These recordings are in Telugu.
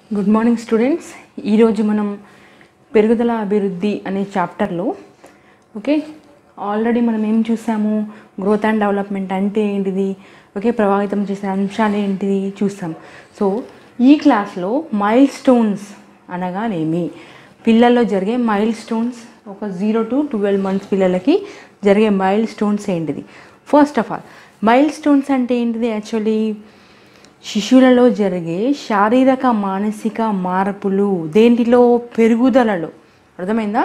గుడ్ మార్నింగ్ స్టూడెంట్స్ ఈరోజు మనం పెరుగుదల అభివృద్ధి అనే చాప్టర్లో ఓకే ఆల్రెడీ మనం ఏం చూసాము గ్రోత్ అండ్ డెవలప్మెంట్ అంటే ఏంటిది ఓకే ప్రభావితం చేసే అంశాలు ఏంటిది చూస్తాం సో ఈ క్లాస్లో మైల్ స్టోన్స్ అనగానేమి పిల్లల్లో జరిగే మైల్ స్టోన్స్ ఒక జీరో టు ట్వెల్వ్ మంత్స్ పిల్లలకి జరిగే మైల్ స్టోన్స్ ఏంటిది first of all milestones అంటే ఏంటిది యాక్చువల్లీ శిశువులలో జరిగే శారీరక మానసిక మార్పులు దేంటిలో పెరుగుదలలో అర్థమైందా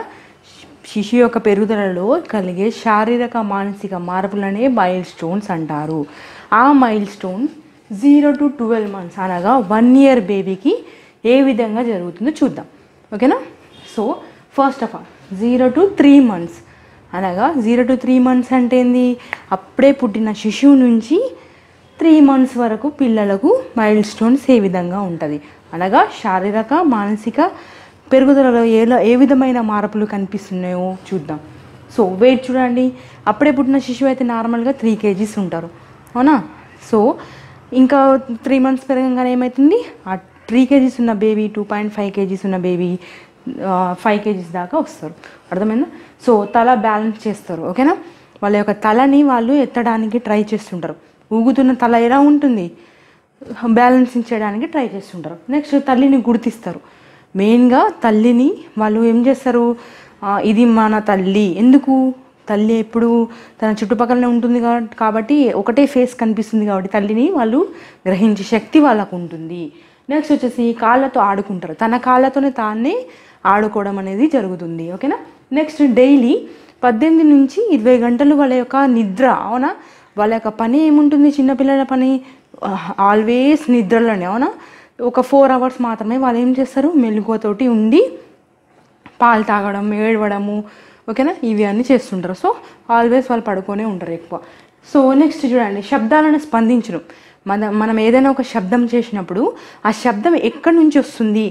శిశువు యొక్క పెరుగుదలలో కలిగే శారీరక మానసిక మార్పులనే మైల్ స్టోన్స్ అంటారు ఆ milestone zero to twelve months అనగా వన్ ఇయర్ బేబీకి ఏ విధంగా జరుగుతుందో చూద్దాం ఓకేనా so first of all zero to three months అనగా జీరో టు త్రీ మంత్స్ అంటే ఏంది అప్పుడే పుట్టిన శిశువు నుంచి త్రీ మంత్స్ వరకు పిల్లలకు మైల్ స్టోన్స్ ఏ విధంగా ఉంటుంది అనగా శారీరక మానసిక పెరుగుదలలో ఏ ఏ విధమైన మార్పులు కనిపిస్తున్నాయో చూద్దాం సో వెయిట్ చూడండి అప్పుడే పుట్టిన శిశువు అయితే నార్మల్గా త్రీ కేజీస్ ఉంటారు అవునా సో ఇంకా త్రీ మంత్స్ పెరగంగానే ఏమవుతుంది ఆ త్రీ కేజీస్ ఉన్న baby two point five kgs ఉన్న బేబీ ఫైవ్ కేజీస్ దాకా వస్తారు అర్థమైందా సో తల బ్యాలెన్స్ చేస్తారు ఓకేనా వాళ్ళ యొక్క తలని వాళ్ళు ఎత్తడానికి ట్రై చేస్తుంటారు ఊగుతున్న తల ఎలా ఉంటుంది బ్యాలెన్సింగ్ చేయడానికి ట్రై చేస్తుంటారు నెక్స్ట్ తల్లిని గుర్తిస్తారు మెయిన్గా తల్లిని వాళ్ళు ఏం చేస్తారు ఆ, ఇది మన తల్లి ఎందుకు తల్లి ఎప్పుడు తన చుట్టుపక్కలనే ఉంటుంది కా- కాబట్టి ఒకటే ఫేస్ కనిపిస్తుంది కాబట్టి తల్లిని వాళ్ళు గ్రహించే శక్తి వాళ్ళకు ఉంటుంది నెక్స్ట్ వచ్చేసి కాళ్ళతో ఆడుకుంటారు తన కాళ్ళతోనే తానే ఆడుకోవడం అనేది జరుగుతుంది ఓకేనా నెక్స్ట్ డైలీ పద్దెనిమిది నుంచి ఇరవై గంటలు వాళ్ళ యొక్క నిద్ర అవునా వాళ్ళ యొక్క పని ఏముంటుంది చిన్నపిల్లల పని ఆల్వేస్ నిద్రలోనే అవునా ఒక ఫోర్ అవర్స్ మాత్రమే వాళ్ళు ఏం చేస్తారు మెలుగుతోటి ఉండి పాలు తాగడం ఏడవడము ఓకేనా ఇవి అన్నీ చేస్తుంటారు సో ఆల్వేస్ వాళ్ళు పడుకొనే ఉంటారు ఎక్కువ సో నెక్స్ట్ చూడండి శబ్దాలను స్పందించడం మన మనం ఏదైనా ఒక శబ్దం చేసినప్పుడు ఆ శబ్దం ఎక్కడి నుంచి వస్తుంది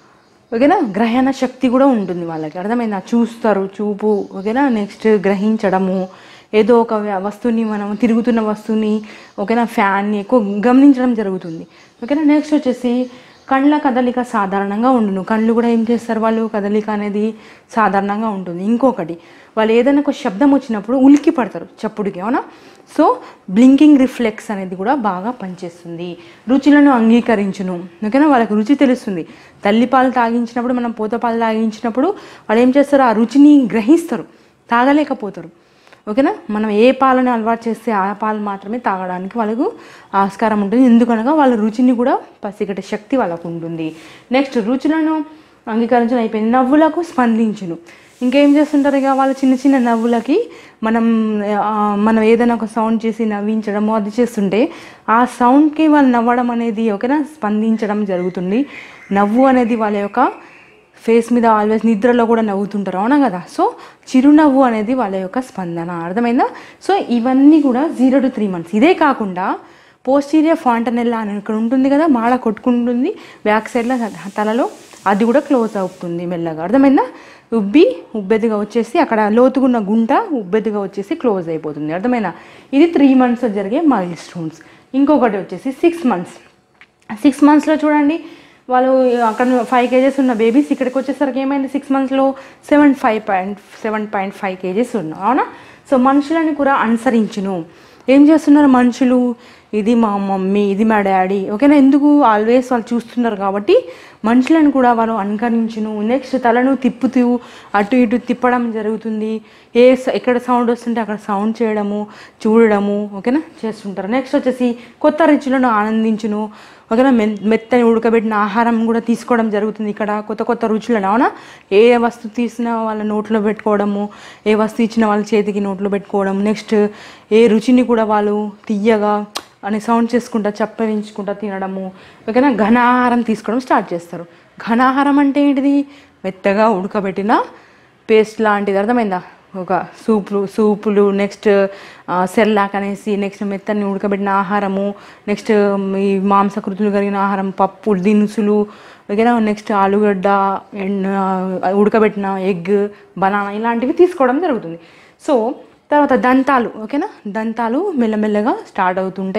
ఓకేనా గ్రహణ శక్తి కూడా ఉంటుంది వాళ్ళకి అర్థమైందా చూస్తారు చూపు ఓకేనా నెక్స్ట్ గ్రహించడము ఏదో ఒక వ్య- వస్తువుని మనం తిరుగుతున్న వస్తువుని ఓకేనా ఫ్యాన్ని ఎక్కువ గమనించడం జరుగుతుంది ఓకేనా నెక్స్ట్ వచ్చేసి కళ్ళ కదలిక సాధారణంగా ఉండును కళ్ళు కూడా ఏం చేస్తారు వాళ్ళు కదలిక అనేది సాధారణంగా ఉంటుంది ఇంకొకటి వాళ్ళు ఏదైనా ఒక శబ్దం వచ్చినప్పుడు ఉలికి పడతారు చప్పుడుకి అవునా సో బ్లింకింగ్ రిఫ్లెక్స్ అనేది కూడా బాగా పనిచేస్తుంది రుచులను అంగీకరించును ఓకేనా వాళ్ళకి రుచి తెలుస్తుంది తల్లి పాలు తాగించినప్పుడు మనం పూత పాలు తాగించినప్పుడు వాళ్ళు ఏం చేస్తారు ఆ రుచిని గ్రహిస్తారు తాగలేకపోతారు ఓకేనా మనం ఏ పాలను అలవాటు చేస్తే ఆ పాలు మాత్రమే తాగడానికి వాళ్ళకు ఆస్కారం ఉంటుంది ఎందుకనగా వాళ్ళ రుచిని కూడా పసిగట్టే శక్తి వాళ్ళకు ఉంటుంది నెక్స్ట్ రుచులను అంగీకరించడం అయిపోయింది నవ్వులకు స్పందించును ఇంకేం చేస్తుంటారు ఇక వాళ్ళ చిన్న చిన్న నవ్వులకి మనం ఆ, మనం ఏదైనా ఒక సౌండ్ చేసి నవ్వించడము అది చేస్తుంటే ఆ సౌండ్కి వాళ్ళు నవ్వడం అనేది ఓకేనా స్పందించడం జరుగుతుంది నవ్వు అనేది వాళ్ళ యొక్క ఫేస్ మీద ఆల్వేస్ నిద్రలో కూడా నవ్వుతుంటారు అవునా కదా సో చిరునవ్వు అనేది వాళ్ళ యొక్క స్పందన అర్థమైందా సో ఇవన్నీ కూడా జీరో టు త్రీ మంత్స్ ఇదే కాకుండా పోస్టీరియర్ ఫాంటనెల్లా అని ఇక్కడ ఉంటుంది కదా మాడ కొట్టుకుంటుంది బ్యాక్ సైడ్లో తలలో అది కూడా క్లోజ్ అవుతుంది మెల్లగా అర్థమైందా ఉబ్బి ఉబ్బెదిగా వచ్చేసి అక్కడ లోతుగున్న గుంట ఉబ్బెదిగా వచ్చేసి క్లోజ్ అయిపోతుంది అర్థమైనా ఇది త్రీ మంత్స్ జరిగే మైల్ స్టోన్స్ ఇంకొకటి వచ్చేసి సిక్స్ మంత్స్ సిక్స్ మంత్స్లో చూడండి వాళ్ళు అక్కడ ఫైవ్ కేజెస్ ఉన్న బేబీస్ ఇక్కడికి వచ్చేసరికి ఏమైంది సిక్స్ మంత్స్లో seven five point seven point five kgs ఉన్నాం అవునా సో మనుషులని కూడా అనుసరించును ఏం చేస్తున్నారు మనుషులు ఇది మా మమ్మీ ఇది మా డాడీ ఓకేనా ఎందుకు ఆల్వేస్ వాళ్ళు చూస్తున్నారు కాబట్టి మనుషులను కూడా వాళ్ళు అనుకరించును నెక్స్ట్ తలను తిప్పుతూ అటు ఇటు తిప్పడం జరుగుతుంది ఏ స- ఎక్కడ సౌండ్ వస్తుంటే అక్కడ సౌండ్ చేయడము చూడడము ఓకేనా చేస్తుంటారు నెక్స్ట్ వచ్చేసి కొత్త రుచులను ఆనందించును ఓకేనా మె మెత్తని ఉడకబెట్టిన ఆహారం కూడా తీసుకోవడం జరుగుతుంది ఇక్కడ కొత్త కొత్త రుచులను అవునా ఏ వస్తువు తీసినా వాళ్ళ నోట్లో పెట్టుకోవడము ఏ వస్తువు ఇచ్చినా వాళ్ళ చేతికి నోట్లో పెట్టుకోవడం నెక్స్ట్ ఏ రుచిని కూడా వాళ్ళు తీయగా అని సౌండ్ చేసుకుంటా చప్పరించుకుంటా తినడము ఓకేనా ఘనాహారం తీసుకోవడం స్టార్ట్ చేస్తారు ఘనాహారం అంటే ఏంటిది మెత్తగా ఉడకబెట్టిన పేస్ట్ లాంటిది అర్థమైందా ఒక సూపులు సూపులు నెక్స్ట్ సెర్లాక్ అనేసి నెక్స్ట్ మెత్తని ఉడకబెట్టిన ఆహారము నెక్స్ట్ ఈ మాంసకృతులు కలిగిన ఆహారం పప్పు దినుసులు ఓకేనా నెక్స్ట్ ఆలుగడ్డ అండ్ ఉడకబెట్టిన ఎగ్ బనానా ఇలాంటివి తీసుకోవడం జరుగుతుంది సో తర్వాత దంతాలు ఓకేనా దంతాలు మెల్లమెల్లగా స్టార్ట్ అవుతుంటాయి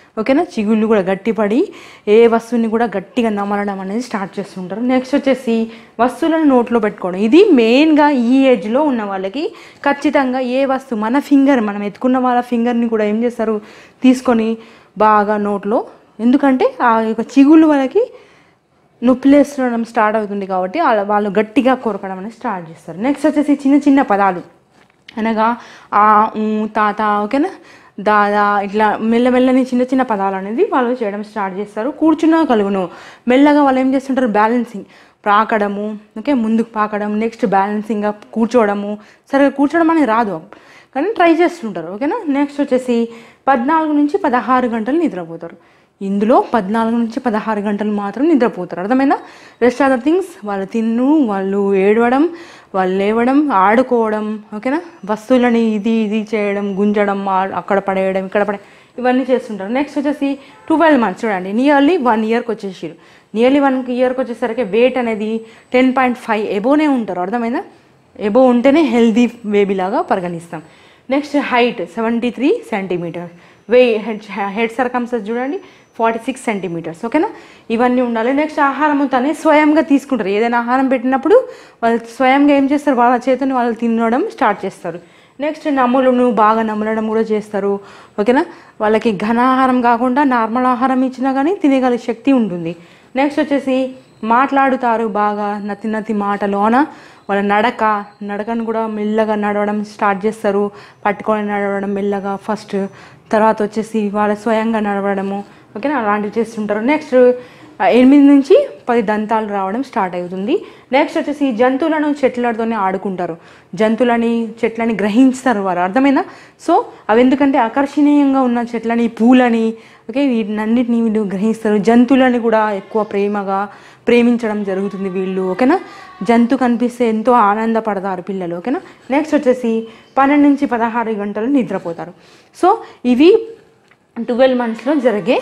ఓకేనా చిగుళ్ళు కూడా గట్టిపడి ఏ వస్తువుని కూడా గట్టిగా నమలడం అనేది స్టార్ట్ చేస్తుంటారు నెక్స్ట్ వచ్చేసి వస్తువులను నోట్లో పెట్టుకోవడం ఇది మెయిన్గా ఈ ఏజ్లో ఉన్న వాళ్ళకి ఖచ్చితంగా ఏ వస్తువు మన ఫింగర్ మనం ఎత్తుకున్న వాళ్ళ ఫింగర్ని కూడా ఏం చేస్తారు తీసుకొని బాగా నోట్లో ఎందుకంటే ఆ యొక్క చిగుళ్ళు వాళ్ళకి నొప్పిలేస్తడం స్టార్ట్ అవుతుంది కాబట్టి వాళ్ళ వాళ్ళు గట్టిగా కొరకడం అనేది స్టార్ట్ చేస్తారు నెక్స్ట్ వచ్చేసి చిన్న చిన్న పదాలు అనగా ఆ ఊ తాత ఓకేనా దాదా ఇట్లా మెల్లమెల్లని చిన్న చిన్న పదాలు అనేది వాళ్ళు చేయడం స్టార్ట్ చేస్తారు కూర్చున్న కలుగును మెల్లగా వాళ్ళు ఏం చేస్తుంటారు బ్యాలెన్సింగ్ పాకడము ఓకే ముందుకు పాకడం నెక్స్ట్ బ్యాలెన్సింగ్గా కూర్చోవడము సరిగా కూర్చోవడం అనేది రాదు కానీ ట్రై చేస్తుంటారు ఓకేనా నెక్స్ట్ వచ్చేసి పద్నాలుగు నుంచి పదహారు గంటలు నిద్రపోతారు ఇందులో పద్నాలుగు నుంచి పదహారు గంటలు మాత్రం నిద్రపోతారు అర్థమైందా రెస్ట్ అదర్ థింగ్స్ వాళ్ళు తిన్ను వాళ్ళు ఏడవడం వాళ్ళు లేవడం ఆడుకోవడం ఓకేనా వస్తువులని ఇది ఇది చేయడం గుంజడం ఆ- అక్కడ పడేయడం ఇక్కడ పడే ఇవన్నీ చేస్తుంటారు నెక్స్ట్ వచ్చేసి ట్వెల్వ్ మంత్స్ చూడండి నియర్లీ వన్ ఇయర్కి వచ్చేసారు నియర్లీ వన్ ఇయర్కి వచ్చేసరికి వెయిట్ అనేది టెన్ పాయింట్ ఫైవ్ ఎబోనే ఉంటారు అర్థమైందా ఎబో ఉంటేనే హెల్దీ బేబీ లాగా పరిగణిస్తాం next height seventy three centimeter we head head circumference చూడండి ఫార్టీ సిక్స్ సెంటీమీటర్స్ ఓకేనా ఇవన్నీ ఉండాలి నెక్స్ట్ ఆహారం తనే స్వయంగా తీసుకుంటారు ఏదైనా ఆహారం పెట్టినప్పుడు వాళ్ళు స్వయంగా ఏం చేస్తారు వాళ్ళ చేతిని వాళ్ళు తినడం స్టార్ట్ చేస్తారు నెక్స్ట్ నమ్ములను బాగా నమ్మలడం కూడా చేస్తారు ఓకేనా వాళ్ళకి ఘన ఆహారం కాకుండా నార్మల్ ఆహారం ఇచ్చినా కానీ తినగలిగే శక్తి ఉంటుంది నెక్స్ట్ వచ్చేసి మాట్లాడుతారు బాగా నతి నతి మాటలోన వాళ్ళ నడక నడకను కూడా మెల్లగా నడవడం స్టార్ట్ చేస్తారు పట్టుకొని నడవడం మెల్లగా ఫస్ట్ తర్వాత వచ్చేసి వాళ్ళ స్వయంగా నడవడము ఓకేనా అలాంటివి చేస్తుంటారు నెక్స్ట్ ఎనిమిది నుంచి పది దంతాలు రావడం స్టార్ట్ అవుతుంది నెక్స్ట్ వచ్చేసి జంతువులను చెట్లతోనే ఆడుకుంటారు జంతువులని చెట్లని గ్రహించుతారు వారు అర్థమైందా సో అవి ఎందుకంటే ఆకర్షణీయంగా ఉన్న చెట్లని పూలని ఓకే వీటినన్నిటిని వీళ్ళు గ్రహిస్తారు జంతువులని కూడా ఎక్కువ ప్రేమగా ప్రేమించడం జరుగుతుంది వీళ్ళు ఓకేనా జంతు కనిపిస్తే ఎంతో ఆనందపడతారు పిల్లలు ఓకేనా నెక్స్ట్ వచ్చేసి పన్నెండు నుంచి పదహారు గంటలు నిద్రపోతారు సో ఇవి ట్వెల్వ్ మంత్స్లో జరిగే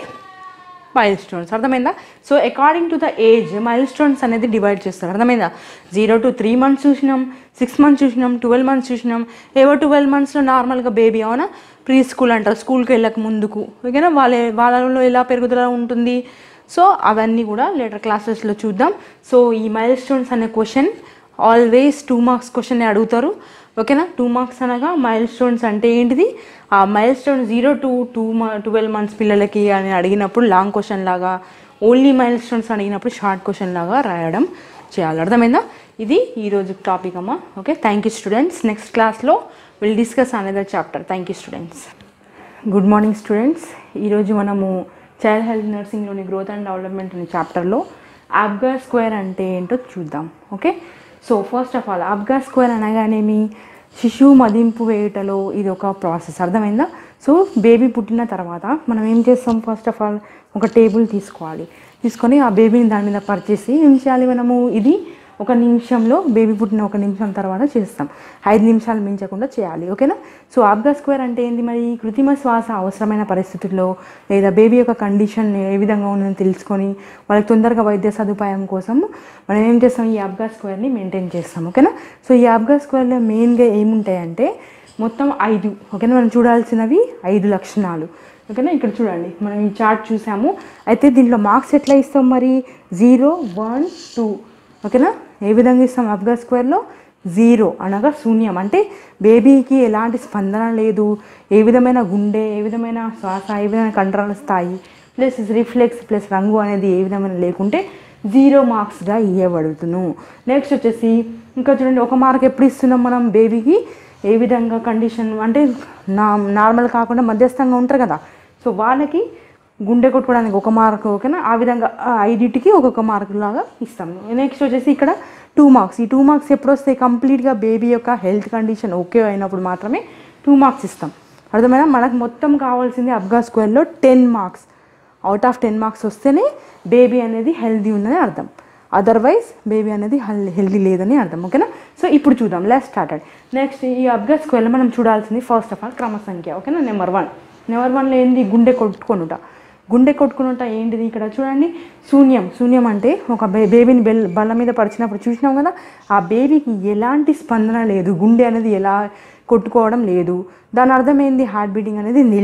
మైల్ స్టోన్స్ అర్థమైందా so according to the age milestones అనేది డివైడ్ చేస్తారు అర్థమైందా జీరో టు త్రీ మంత్స్ చూసినాం సిక్స్ మంత్స్ చూసినాం ట్వెల్వ్ మంత్స్ చూసినాం ఏవో ట్వెల్వ్ మంత్స్లో నార్మల్గా బేబీ అవునా ప్రీ స్కూల్ అంటారు స్కూల్కి వెళ్ళక ముందుకు ఓకేనా వాళ్ళ వాళ్ళలో ఎలా పెరుగుదల ఉంటుంది సో అవన్నీ కూడా లేటర్ క్లాసెస్లో చూద్దాం సో ఈ మైల్ స్టోన్స్ అనే question always two marks question అడుగుతారు ఓకేనా టూ మార్క్స్ అనగా మైల్ స్టోన్స్ అంటే ఏంటిది ఆ milestone zero to two twelve months పిల్లలకి అని అడిగినప్పుడు లాంగ్ క్వశ్చన్ లాగా ఓన్లీ మైల్ స్టోన్స్ అడిగినప్పుడు షార్ట్ క్వశ్చన్ లాగా రాయడం చేయాలి అర్థమైందా ఇది ఈరోజు టాపిక్ అమ్మా okay thank you students next క్లాస్లో will discuss another chapter thank you students good morning students ఈరోజు మనము child health నర్సింగ్లోని growth and development అనే చాప్టర్లో అబ్గా స్క్వేర్ అంటే ఏంటో చూద్దాం okay so first of all Apgar score అనగానేమి శిశువు మదింపు వేయుటలో ఇది ఒక ప్రాసెస్ అర్థమైందా సో బేబీ పుట్టిన తర్వాత మనం ఏం చేస్తాం ఫస్ట్ ఆఫ్ ఆల్ ఒక టేబుల్ తీసుకోవాలి తీసుకొని ఆ బేబీని దాని మీద పరిచేసి ఏం చేయాలి మనము ఇది ఒక నిమిషంలో బేబీ పుట్టిన ఒక నిమిషం తర్వాత చేస్తాం ఐదు నిమిషాలు మించకుండా చేయాలి ఓకేనా సో ఆబ్గా స్క్వేర్ అంటే ఏంది మరి కృత్రిమ శ్వాస అవసరమైన పరిస్థితుల్లో లేదా బేబీ యొక్క కండిషన్ ఏ విధంగా ఉందని తెలుసుకొని వాళ్ళకి తొందరగా వైద్య సదుపాయం కోసం మనం ఏం చేస్తాం ఈ ఆబ్గా స్క్వేర్ని మెయింటైన్ చేస్తాం ఓకేనా సో ఈ ఆబ్గా స్క్వేర్లో మెయిన్గా ఏముంటాయంటే మొత్తం ఐదు ఓకేనా మనం చూడాల్సినవి ఐదు లక్షణాలు ఓకేనా ఇక్కడ చూడండి మనం ఈ చార్ట్ చూసాము అయితే దీంట్లో మార్క్స్ ఎట్లా ఇస్తాం మరి జీరో వన్ టూ ఓకేనా ఏ విధంగా ఇస్తాం అబ్గా స్క్వేర్లో జీరో అనగా శూన్యం అంటే బేబీకి ఎలాంటి స్పందన లేదు ఏ విధమైన గుండె ఏ విధమైన శ్వాస ఏ విధమైన కంట్రోల్ స్థాయి ప్లస్ రిఫ్లెక్స్ ప్లస్ రంగు అనేది ఏ విధమైన లేకుంటే జీరో మార్క్స్గా ఇవ్వబడుతును నెక్స్ట్ వచ్చేసి ఇంకా చూడండి ఒక మార్క్ ఎప్పుడు ఇస్తున్నాం మనం బేబీకి ఏ విధంగా కండిషన్ అంటే నా నార్మల్ కాకుండా మధ్యస్థంగా ఉంటారు కదా సో వాళ్ళకి గుండె కొట్టుకోవడానికి ఒక మార్క్ ఓకేనా ఆ విధంగా ఆ ఐదింటికి ఒక్కొక్క మార్క్ లాగా ఇస్తాం నెక్స్ట్ వచ్చేసి ఇక్కడ టూ మార్క్స్ ఈ టూ మార్క్స్ ఎప్పుడు వస్తాయి కంప్లీట్గా బేబీ యొక్క హెల్త్ కండిషన్ ఓకే అయినప్పుడు మాత్రమే టూ మార్క్స్ ఇస్తాం అర్థమైనా మనకు మొత్తం కావాల్సింది అబ్గా స్క్వేర్లో ten marks out of ten marks వస్తేనే బేబీ అనేది హెల్దీ ఉందని అర్థం అదర్వైజ్ బేబీ అనేది హెల్దీ లేదని అర్థం ఓకేనా సో ఇప్పుడు చూద్దాం లెస్ స్టార్టెడ్ నెక్స్ట్ ఈ అబ్గా స్క్వేర్లో మనం చూడాల్సింది ఫస్ట్ ఆఫ్ ఆల్ క్రమ సంఖ్య ఓకేనా నెంబర్ వన్ నెంబర్ వన్లో ఏంది గుండె కొట్టుకొనుట గుండె కొట్టుకునుట ఏంటిది ఇక్కడ చూడండి శూన్యం శూన్యం అంటే ఒక బే బేబీని బెల్ బల్ల మీద పరిచినప్పుడు చూసినాం కదా ఆ బేబీకి ఎలాంటి స్పందన లేదు గుండె అనేది ఎలా కొట్టుకోవడం లేదు దాని అర్థం ఏంది హార్ట్ బీటింగ్ అనేది నిల్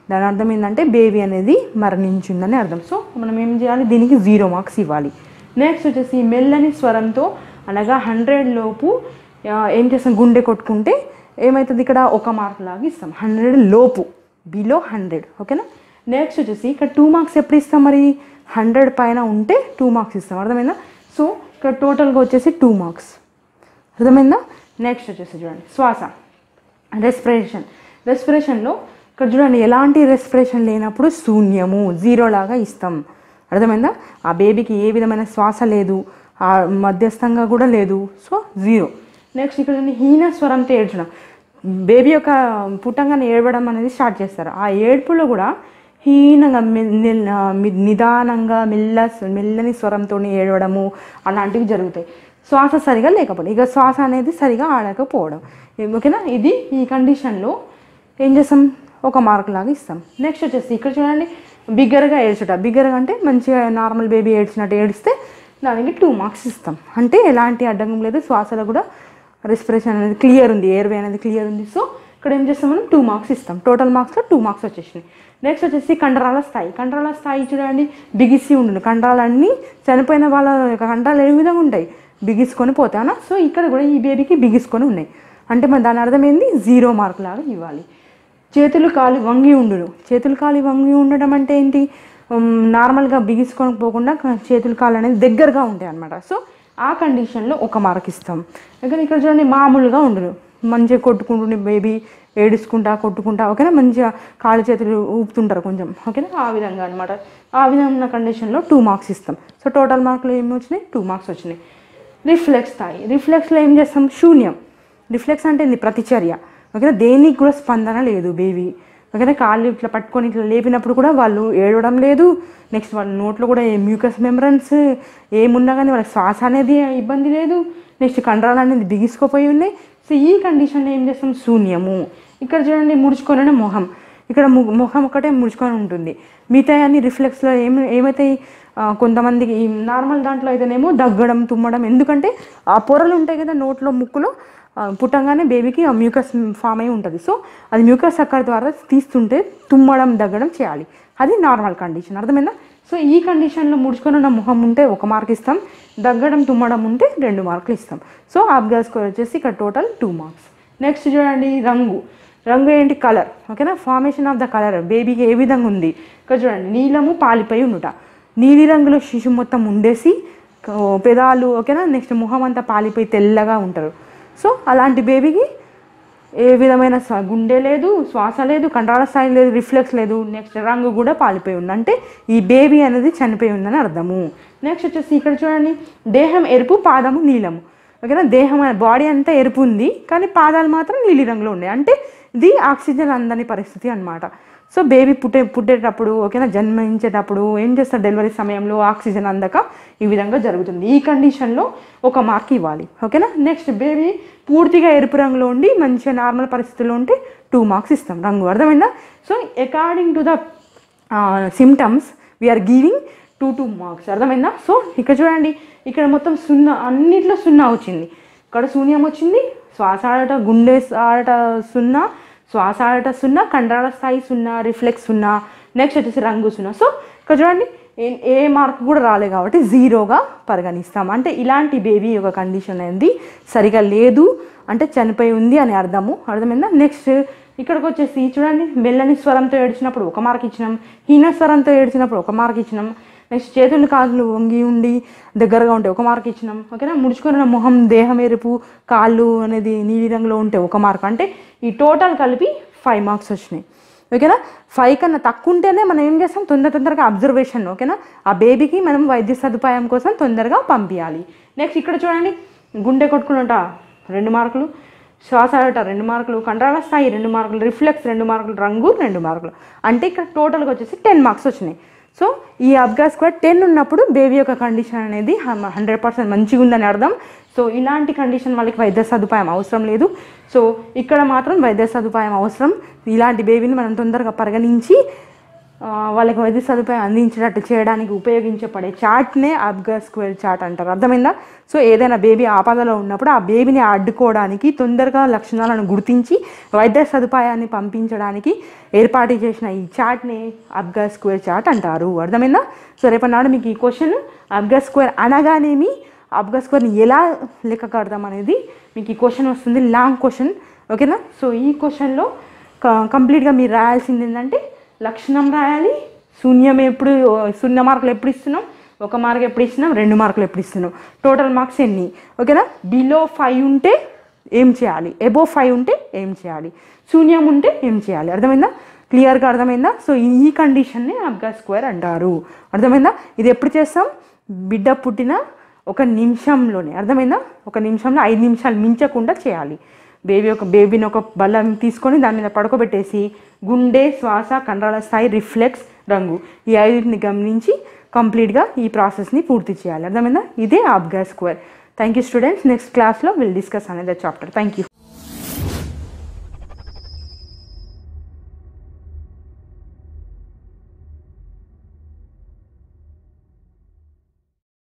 దాని అర్థం ఏంటంటే బేబీ అనేది మరణించిందని అర్థం సో మనం ఏం చేయాలి దీనికి జీరో మార్క్స్ ఇవ్వాలి నెక్స్ట్ వచ్చేసి మెల్లని స్వరంతో అనగా హండ్రెడ్ లోపు ఆ, ఏం చేస్తాం గుండె కొట్టుకుంటే ఏమవుతుంది ఇక్కడ ఒక మార్క్ లాగా ఇస్తాం హండ్రెడ్ లోపు బిలో హండ్రెడ్ ఓకేనా నెక్స్ట్ వచ్చేసి ఇక్కడ టూ మార్క్స్ ఎప్పుడు ఇస్తాం మరి హండ్రెడ్ పైన ఉంటే టూ మార్క్స్ ఇస్తాం అర్థమైందా సో ఇక్కడ టోటల్గా వచ్చేసి టూ మార్క్స్ అర్థమైందా నెక్స్ట్ వచ్చేసి చూడండి శ్వాస రెస్పిరేషన్ రెస్పిరేషన్లో ఇక్కడ చూడండి ఎలాంటి రెస్పిరేషన్ లేనప్పుడు శూన్యము జీరో లాగా ఇస్తాం అర్థమైందా ఆ బేబీకి ఏ విధమైన శ్వాస లేదు ఆ మధ్యస్థంగా కూడా లేదు సో జీరో నెక్స్ట్ ఇక్కడ చూడండి హీన స్వరంతో ఏడ్చడం బేబీ యొక్క పుట్టంగానే ఏడవడం అనేది స్టార్ట్ చేస్తారు ఆ ఏడుపులో కూడా హీనంగా మె- నిల్- ఆ, మి- నిదానంగా మెల్ల మెల్లని స్వరంతో ఏడవడము అలాంటివి జరుగుతాయి శ్వాస సరిగా లేకపోవడం ఇక శ్వాస అనేది సరిగా ఆడకపోవడం ఓకేనా ఇది ఈ కండిషన్లో ఏం చేస్తాం ఒక మార్క్ లాగా ఇస్తాం నెక్స్ట్ వచ్చేసి ఇక్కడ చూడండి బిగ్గరగా ఏడ్చుట బిగ్గరగా అంటే మంచిగా నార్మల్ బేబీ ఏడ్చినట్టు ఏడిస్తే దానికి టూ మార్క్స్ ఇస్తాం అంటే ఎలాంటి అడ్డంకం లేదు శ్వాసలో కూడా రెస్పిరేషన్ అనేది క్లియర్ ఉంది ఎయిర్వే అనేది క్లియర్ ఉంది సో ఇక్కడ ఏం చేస్తాం మనం టూ మార్క్స్ ఇస్తాం టోటల్ మార్క్స్లో టూ మార్క్స్ వచ్చేసినాయి నెక్స్ట్ వచ్చేసి కండరాల స్థాయి కండరాల స్థాయి చూడండి బిగిసి ఉండును కండరాలన్నీ చనిపోయిన వాళ్ళ యొక్క కండరాలు ఏ విధంగా ఉంటాయి బిగిసుకొని పోతానా సో ఇక్కడ కూడా ఈ బేబీకి బిగిసుకొని ఉన్నాయి అంటే మరి దాని అర్థం ఏంది జీరో మార్క్ లాగా ఇవ్వాలి చేతులు కాలు వంగి ఉండును చేతులు కాలు వంగి ఉండడం అంటే ఏంటి ఉమ్, నార్మల్గా బిగించుకొని పోకుండా క- చేతులు కాలు అనేది దగ్గరగా ఉంటాయి అనమాట సో ఆ కండిషన్లో ఒక మార్క్ ఇస్తాం ఇక్కడ ఇక్కడ చూడండి మామూలుగా ఉండును మంచిగా కొట్టుకుంటుండే బేబీ ఏడుచుకుంటా కొట్టుకుంటా ఓకేనా మంచిగా కాళ్ళు చేతులు ఊపుతుంటారు కొంచెం ఓకేనా ఆ విధంగా అనమాట ఆ విధంగా ఉన్న కండిషన్లో టూ మార్క్స్ ఇస్తాం సో టోటల్ మార్కులు ఏమి వచ్చినాయి టూ మార్క్స్ వచ్చినాయి రిఫ్లెక్స్ స్థాయి రిఫ్లెక్స్లో ఏం చేస్తాం శూన్యం రిఫ్లెక్స్ అంటే ఏంది ప్రతిచర్య ఓకేనా దేనికి కూడా స్పందన లేదు బేబీ ఓకేనా కాళ్ళు ఇట్లా పట్టుకొని ఇట్లా లేపినప్పుడు కూడా వాళ్ళు ఏడవడం లేదు నెక్స్ట్ వాళ్ళ నోట్లో కూడా ఏ మ్యూకస్ మెమరన్స్ ఏమున్నా కానీ వాళ్ళకి శ్వాస అనేది ఇబ్బంది లేదు నెక్స్ట్ కండరాలు అనేది బిగిసుకోపోయి ఉన్నాయి సో ఈ కండిషన్లో ఏం చేస్తాం శూన్యము ఇక్కడ చూడండి ముడుచుకొనే మొహం ఇక్కడ ము- ముఖం ఒకటే ముడుచుకొని ఉంటుంది మిగతా అన్ని రిఫ్లెక్స్లో ఏమి ఏమైతాయి ఆ, కొంతమందికి ఈ నార్మల్ దాంట్లో అయితేనేమో దగ్గడం తుమ్మడం ఎందుకంటే ఆ పొరలు ఉంటాయి కదా నోట్లో ముక్కులో ఆ, పుట్టంగానే బేబీకి ఆ మ్యూకస్ ఫామ్ అయి ఉంటుంది సో అది మ్యూకస్ అక్కడ ద్వారా తీస్తుంటే తుమ్మడం దగ్గడం చేయాలి అది నార్మల్ కండిషన్ అర్థమైందా సో ఈ కండిషన్లో ముడుచుకొని ఉన్న ముఖం ఉంటే ఒక మార్క్ ఇస్తాం దగ్గడం తుమ్మడం ఉంటే రెండు మార్కులు ఇస్తాం సో అబ్గా స్కోర్ వచ్చేసి ఇక్కడ టోటల్ టూ మార్క్స్ నెక్స్ట్ చూడండి రంగు రంగు ఏంటి కలర్ ఓకేనా ఫార్మేషన్ ఆఫ్ ద కలర్ బేబీకి ఏ విధంగా ఉంది ఇక్కడ చూడండి నీలము పాలిపై ఉండుట నీలి రంగులో శిశువు మొత్తం ఉండేసి క- పెదాలు ఓకేనా నెక్స్ట్ ముఖం అంతా పాలిపోయి తెల్లగా ఉంటారు సో అలాంటి బేబీకి ఏ విధమైన స్వ- గుండె లేదు శ్వాస లేదు కండరాల స్థాయి లేదు రిఫ్లెక్స్ లేదు నెక్స్ట్ రంగు కూడా పాలిపోయి ఉంది అంటే ఈ బేబీ అనేది చనిపోయి ఉందని అర్థము నెక్స్ట్ వచ్చేసి ఇక్కడ చూడండి దేహం ఎరుపు పాదము నీలము ఓకేనా దేహం బాడీ అంతా ఎరుపు ఉంది కానీ పాదాలు మాత్రం నీలి రంగులో ఉన్నాయి అంటే ఇది ఆక్సిజన్ అందని పరిస్థితి అన్నమాట సో బేబీ పుట్టే పుట్టేటప్పుడు ఓకేనా జన్మించేటప్పుడు ఏం చేస్తారు డెలివరీ సమయంలో ఆక్సిజన్ అందక ఈ విధంగా జరుగుతుంది ఈ కండిషన్లో ఒక మార్క్ ఇవ్వాలి ఓకేనా నెక్స్ట్ బేబీ పూర్తిగా ఎరుపు రంగులో ఉండి మంచిగా నార్మల్ పరిస్థితుల్లో ఉంటే టూ మార్క్స్ ఇస్తాం రంగు అర్థమైందా so according to the symptoms we're giving two two marks అర్థమైందా సో ఇక్కడ చూడండి ఇక్కడ మొత్తం సున్నా అన్నిట్లో సున్నా వచ్చింది ఇక్కడ శూన్యం వచ్చింది శ్వాస ఆడట గుండె ఆడట సున్నా శ్వాస ఆడట సున్నా కండరాల స్థాయి సున్నా రిఫ్లెక్స్ సున్నా నెక్స్ట్ వచ్చేసి రంగు సున్నా సో ఇక్కడ చూడండి ఏ- ఏ మార్క్ కూడా రాలేదు కాబట్టి జీరోగా పరిగణిస్తాం అంటే ఇలాంటి బేబీ యొక్క కండిషన్ అనేది సరిగా లేదు అంటే చనిపోయి ఉంది అని అర్థము అర్థమైందా నెక్స్ట్ ఇక్కడికి వచ్చేసి చూడండి మెల్లని స్వరంతో ఏడ్చినప్పుడు ఒక మార్క్ ఇచ్చినాం హీన స్వరంతో ఏడ్చినప్పుడు ఒక మార్క్ ఇచ్చినాం నెక్స్ట్ చేతులు కాళ్ళు వంగి ఉండి దగ్గరగా ఉంటే ఒక మార్క్ ఇచ్చినాం ఓకేనా ముడుచుకున్న మొహం దేహం ఎరుపు కాళ్ళు అనేది నీలి రంగులో ఉంటే ఒక మార్క్ అంటే ఈ టోటల్ కలిపి ఫైవ్ మార్క్స్ వచ్చినాయి ఓకేనా ఫైవ్ కన్నా తక్కువ ఉంటేనే మనం ఏం చేస్తాం తొందర తొందరగా అబ్జర్వేషన్ ఓకేనా ఆ బేబీకి మనం వైద్య సదుపాయం కోసం తొందరగా పంపించాలి నెక్స్ట్ ఇక్కడ చూడండి గుండె కొట్టుకున్నట రెండు మార్కులు శ్వాస ఆడట రెండు మార్కులు కండరాల స్థాయి రెండు మార్కులు రిఫ్లెక్స్ రెండు మార్కులు రంగు రెండు మార్కులు అంటే ఇక్కడ టోటల్గా వచ్చేసి టెన్ మార్క్స్ వచ్చినాయి సో ఈ అబ్గా స్క్వేర్ టెన్ ఉన్నప్పుడు బేబీ యొక్క కండిషన్ అనేది హండ్రెడ్ పర్సెంట్ మంచిగా ఉందని అర్థం సో ఇలాంటి కండిషన్ వాళ్ళకి వైద్య సదుపాయం అవసరం లేదు సో ఇక్కడ మాత్రం వైద్య సదుపాయం అవసరం ఇలాంటి బేబీని మనం తొందరగా పరిగణించి ఆ, వాళ్ళకి వైద్య సదుపాయం అందించేటట్టు చేయడానికి ఉపయోగించబడే చార్ట్నే అబ్గా స్క్వేర్ చార్ట్ అంటారు అర్థమైందా సో ఏదైనా బేబీ ఆపదలో ఉన్నప్పుడు ఆ బేబీని అడ్డుకోవడానికి తొందరగా లక్షణాలను గుర్తించి వైద్య సదుపాయాన్ని పంపించడానికి ఏర్పాటు చేసిన ఈ చార్ట్ని అబ్గా స్క్వేర్ చార్ట్ అంటారు అర్థమైందా సో రేపటి నాడు మీకు ఈ క్వశ్చన్ అబ్గా స్క్వేర్ అనగానేమి అబ్గా స్క్వేర్ని ఎలా లెక్క కడదాం అనేది మీకు ఈ క్వశ్చన్ వస్తుంది లాంగ్ క్వశ్చన్ ఓకేనా సో ఈ క్వశ్చన్లో కంప్లీట్గా మీరు రాయాల్సింది ఏంటంటే లక్షణం రాయాలి శూన్యం ఎప్పుడు శూన్య మార్కులు ఎప్పుడు ఇస్తున్నాం ఒక మార్క్ ఎప్పుడు ఇస్తున్నాం రెండు మార్కులు ఎప్పుడు ఇస్తున్నాం టోటల్ మార్క్స్ ఎన్ని ఓకేనా బిలో ఫైవ్ ఉంటే ఏం చేయాలి ఎబో ఫైవ్ ఉంటే ఏం చేయాలి శూన్యం ఉంటే ఏం చేయాలి అర్థమైందా క్లియర్గా అర్థమైందా సో ఈ కండిషన్ని అబ్గా స్క్వేర్ అంటారు అర్థమైందా ఇది ఎప్పుడు చేస్తాం బిడ్డ పుట్టిన ఒక నిమిషంలోనే అర్థమైందా ఒక నిమిషంలో ఐదు నిమిషాలు మించకుండా చేయాలి బేబీ ఒక బేబీని ఒక బల్లం తీసుకొని దాని మీద పడుకోబెట్టేసి గుండె శ్వాస కండరాల స్థాయి రిఫ్లెక్స్ రంగు ఈ ఐదుని గమనించి కంప్లీట్గా ఈ ప్రాసెస్ని పూర్తి చేయాలి అర్థమైందా ఇదే Apgar score thank you students next క్లాస్లో విల్ డిస్కస్ అనేది చాప్టర్ థ్యాంక్ యూ